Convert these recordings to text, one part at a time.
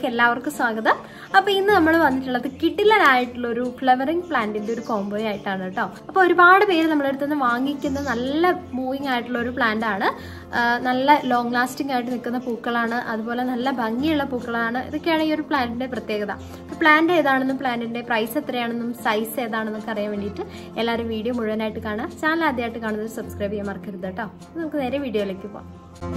വീഡിയോയിലേക്ക് എല്ലാവർക്കും സ്വാഗതം അപ്പൊ ഇന്ന് നമ്മൾ വന്നിട്ടുള്ളത് കിട്ടിലനായിട്ടുള്ള ഒരു ഫ്ലവറിംഗ് പ്ലാന്റിന്റെ ഒരു കോംബോ ആയിട്ടാണ് കേട്ടോ അപ്പൊ ഒരുപാട് പേര് നമ്മുടെ അടുത്ത് നിന്ന് വാങ്ങിക്കുന്ന നല്ല മൂവിങ് ആയിട്ടുള്ള ഒരു പ്ലാന്റ് ആണ് ആ, നല്ല ലോങ് ലാസ്റ്റിംഗ് ആയിട്ട് നിൽക്കുന്ന പൂക്കളാണ് അതുപോലെ നല്ല ഭംഗിയുള്ള പൂക്കളാണ് ഇതൊക്കെയാണ് ഈ ഒരു പ്ലാന്റിന്റെ പ്രത്യേകത പ്ലാന്റ് ഏതാണെന്നും പ്ലാന്റിന്റെ പ്രൈസ് എത്രയാണെന്നും സൈസ് ഏതാണെന്നൊക്കെ അറിയാൻ വേണ്ടിയിട്ട് എല്ലാവരും വീഡിയോ മുഴുവനായിട്ട് കാണുക ചാനൽ ആദ്യമായിട്ട് കാണുന്നത് സബ്സ്ക്രൈബ് ചെയ്യാൻ മറക്കരുത് കേട്ടോ അപ്പൊ നമുക്ക് നേരെ വീഡിയോയിലേക്ക് പോവാം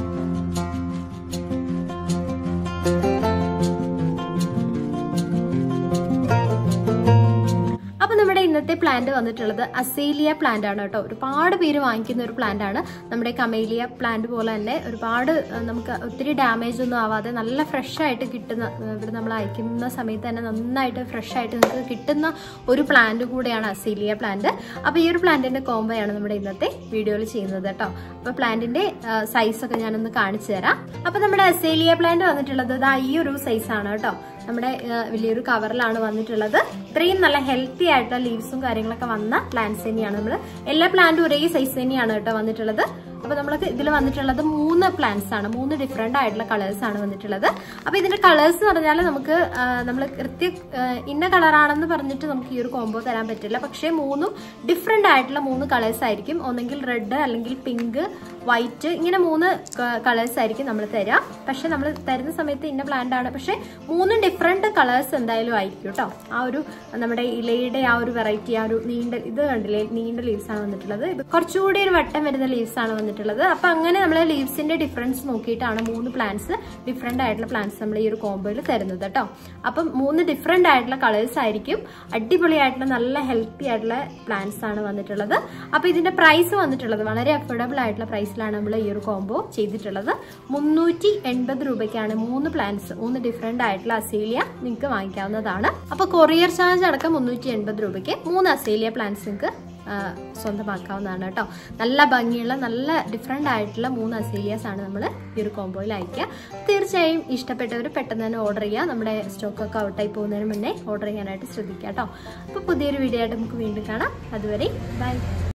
അപ്പൊ നമ്മുടെ ഇന്നത്തെ പ്ലാന്റ് വന്നിട്ടുള്ളത് അസേലിയ പ്ലാന്റ് ആണ് കേട്ടോ ഒരുപാട് പേര് വാങ്ങിക്കുന്ന ഒരു പ്ലാന്റ് ആണ് നമ്മുടെ കമേലിയ പ്ലാന്റ് പോലെ തന്നെ ഒരുപാട് ഏഹ്, നമുക്ക് ഒത്തിരി ഡാമേജ് ഒന്നും ആവാതെ നല്ല ഫ്രഷ് ആയിട്ട് കിട്ടുന്ന ഏഹ്, ഇവിടെ നമ്മൾ അയക്കുന്ന സമയത്ത് തന്നെ നന്നായിട്ട് ഫ്രഷ് ആയിട്ട് നമുക്ക് കിട്ടുന്ന ഒരു പ്ലാന്റ് കൂടെയാണ് അസേലിയ പ്ലാന്റ് അപ്പൊ ഈ ഒരു പ്ലാന്റിന്റെ കോംബോയാണ് നമ്മുടെ ഇന്നത്തെ വീഡിയോയിൽ ചെയ്യുന്നത് കേട്ടോ അപ്പൊ പ്ലാന്റിന്റെ സൈസ് ഒക്കെ ഞാനൊന്ന് കാണിച്ചു തരാം അപ്പൊ നമ്മുടെ അസേലിയ പ്ലാന്റ് വന്നിട്ടുള്ളത് ദാ ഈ ഒരു സൈസ് ആണ് കേട്ടോ നമ്മുടെ ആ, വലിയൊരു കവറിലാണ് വന്നിട്ടുള്ളത് ഇത്രയും നല്ല ഹെൽത്തി ആയിട്ടുള്ള ലീവ്സും കാര്യങ്ങളൊക്കെ വന്ന പ്ലാന്റ്സ് തന്നെയാണ് നമ്മൾ എല്ലാ പ്ലാന്റും ഒരേ സൈസ് തന്നെയാണ് കേട്ടോ വന്നിട്ടുള്ളത് അപ്പൊ നമ്മൾക്ക് ഇതിൽ വന്നിട്ടുള്ളത് മൂന്ന് പ്ലാന്റ്സ് ആണ് മൂന്ന് ഡിഫറെന്റ് ആയിട്ടുള്ള കളേഴ്സ് ആണ് വന്നിട്ടുള്ളത് അപ്പൊ ഇതിന്റെ കളേഴ്സ് എന്ന് പറഞ്ഞാൽ നമുക്ക് നമ്മൾ കൃത്യ ആ, ഇന്ന കളറാണെന്ന് പറഞ്ഞിട്ട് നമുക്ക് ഈ ഒരു കോംബോ തരാൻ പറ്റില്ല പക്ഷേ മൂന്നും ഡിഫറെന്റ് ആയിട്ടുള്ള മൂന്ന് കളേഴ്സ് ആയിരിക്കും ഒന്നെങ്കിൽ റെഡ് അല്ലെങ്കിൽ പിങ്ക് വൈറ്റ് ഇങ്ങനെ മൂന്ന് കളേഴ്സ് ആയിരിക്കും നമ്മൾ തരാം പക്ഷെ നമ്മൾ തരുന്ന സമയത്ത് ഇന്ന പ്ലാന്റ് ആണ് പക്ഷെ മൂന്നും ഡിഫറെന്റ് കളേഴ്സ് എന്തായാലും ആയിരിക്കും കേട്ടോ ആ ഒരു നമ്മുടെ ഇലയുടെ ആ ഒരു വെറൈറ്റി ആ ഒരു നീണ്ട ഇത് കണ്ടില്ലേ നീണ്ട ലീവ്സ് ആണ് വന്നിട്ടുള്ളത് ഇത് കുറച്ചുകൂടി ഒരു വട്ടം വരുന്ന ലീവ്സ് ആണ് വന്നിട്ടുള്ളത് അപ്പൊ അങ്ങനെ നമ്മൾ ലീവ്സിന്റെ ഡിഫറൻസ് നോക്കിയിട്ടാണ് മൂന്ന് പ്ലാന്റ്സ് ഡിഫറെന്റ് ആയിട്ടുള്ള പ്ലാന്റ്സ് നമ്മൾ ഈ ഒരു കോംബോയിൽ തരുന്നത് കേട്ടോ അപ്പം മൂന്ന് ഡിഫറെന്റ് ആയിട്ടുള്ള കളേഴ്സ് ആയിരിക്കും അടിപൊളിയായിട്ടുള്ള നല്ല ഹെൽത്തി ആയിട്ടുള്ള പ്ലാന്റ്സ് ആണ് വന്നിട്ടുള്ളത് അപ്പൊ ഇതിന്റെ പ്രൈസ് വന്നിട്ടുള്ളത് വളരെ അഫോർഡബിൾ ആയിട്ടുള്ള പ്രൈസിലാണ് നമ്മൾ ഈ ഒരു കോംബോ ചെയ്തിട്ടുള്ളത് മുന്നൂറ്റി എൺപത് രൂപയ്ക്കാണ് മൂന്ന് പ്ലാന്റ്സ് മൂന്ന് ഡിഫറെന്റ് ആയിട്ടുള്ള അസേലിയ നിങ്ങൾക്ക് വാങ്ങിക്കാവുന്നതാണ് അപ്പൊ കൊറിയർ ചാർജ് അടക്കം മുന്നൂറ്റി എൺപത് രൂപയ്ക്ക് മൂന്ന് അസേലിയ പ്ലാന്റ്സ് നിങ്ങൾക്ക് ആ, സ്വന്തമാക്കാവുന്നതാണ് കേട്ടോ നല്ല ഭംഗിയുള്ള നല്ല ഡിഫറെൻ്റ് ആയിട്ടുള്ള മൂന്ന് അസേലിയാസ് ആണ് നമ്മൾ ഈ ഒരു കോംബോയിൽ അയക്കുക തീർച്ചയായും ഇഷ്ടപ്പെട്ടവർ പെട്ടെന്ന് തന്നെ ഓർഡർ ചെയ്യുക നമ്മുടെ സ്റ്റോക്കൊക്കെ ഔട്ടായി പോകുന്നതിന് മുന്നേ ഓർഡർ ചെയ്യാനായിട്ട് ശ്രദ്ധിക്കുക കേട്ടോ അപ്പോൾ പുതിയൊരു വീഡിയോ ആയിട്ട് നമുക്ക് വീണ്ടും കാണാം അതുവരെ ബൈ